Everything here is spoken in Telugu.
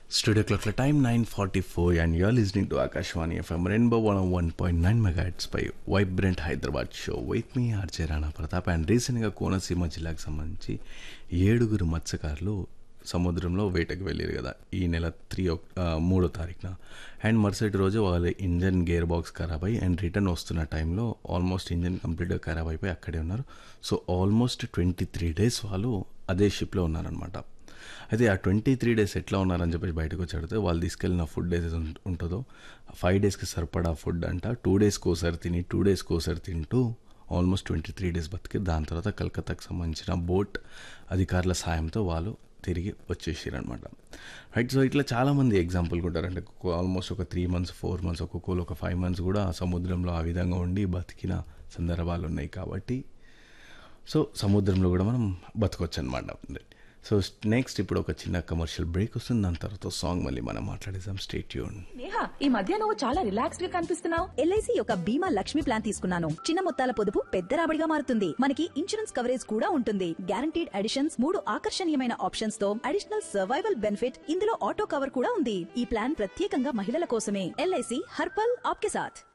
Studio clock for time 9.44 and you're listening to Akashwani FM Rainbow 101.9 megahertz పై వైబ్రెంట్ హైదరాబాద్ షో విత్ మీ ఆర్జే రాణా ప్రతాప్ అండ్ రీసెంట్గా కోనసీమ జిల్లాకు సంబంధించి ఏడుగురు మత్స్యకారులు సముద్రంలో వేటకు వెళ్ళారు కదా ఈ నెల త్రీ మూడో తారీఖున అండ్ మరుసటి రోజు వాళ్ళ ఇంజన్ గేర్ బాక్స్ ఖరాబ్ అయ్యి అండ్ రిటర్న్ వస్తున్న టైంలో ఆల్మోస్ట్ ఇంజన్ కంప్లీట్గా ఖరాబ్ అయిపోయి అక్కడే ఉన్నారు so almost twenty three days వాళ్ళు అదే షిప్లో ఉన్నారనమాట అయితే ఆ ట్వంటీ త్రీ డేస్ ఎట్లా ఉన్నారని చెప్పేసి బయటకు వచ్చి అడిగితే వాళ్ళు తీసుకెళ్ళిన ఫుడ్ ఏదైతే ఉం- ఉంటుందో ఫైవ్ డేస్కి సరిపడా ఫుడ్ అంట టూ డేస్కి ఒకసారి తిని టూ డేస్కి ఒకసారి తింటూ ఆల్మోస్ట్ ట్వంటీ త్రీ డేస్ బతికి దాని తర్వాత కలకత్తాకు సంబంధించిన బోట్ అధికారుల సాయంతో వాళ్ళు తిరిగి వచ్చేసారనమాట రైట్ సో ఇట్లా చాలామంది ఎగ్జాంపుల్ ఉంటారు అంటే ఆల్మోస్ట్ ఒక త్రీ మంత్స్ ఫోర్ మంత్స్ ఒక్కొక్కరు ఒక ఫైవ్ మంత్స్ కూడా సముద్రంలో ఆ విధంగా ఉండి బతికిన సందర్భాలు ఉన్నాయి కాబట్టి సో సముద్రంలో కూడా మనం బతకొచ్చు అనమాట సో నెక్స్ట్ ఇప్పుడు ఒక చిన్న కమర్షియల్ బ్రేక్ వస్తుంది దాని తర్వాత సాంగ్ మళ్ళీ మనం మాట్లాడేసాం స్టేట్ యూన్ నేహా ఈ మధ్య నువ్వు చాలా రిలాక్స్డ్ గా కనిపిస్తున్నావు ఎల్ఐసి యొక్క బీమా లక్ష్మి ప్లాన్ తీసుకున్నాను చిన్న మొత్తాల పొదుపు పెద్ద రాబడిగా మారుతుంది మనకి ఇన్సూరెన్స్ కవరేజ్ కూడా ఉంటుంది గ్యారంటీడ్ అడిషన్స్ మూడు ఆకర్షణీయమైన ఆప్షన్స్ తో అడిషనల్ సర్వైవల్ బెనిఫిట్ ఇందులో ఆటో కవర్ కూడా ఉంది ఈ ప్లాన్ ప్రత్యేకంగా మహిళల కోసమే ఎల్ఐసి హర్పల్ ఆప్కే సాథ్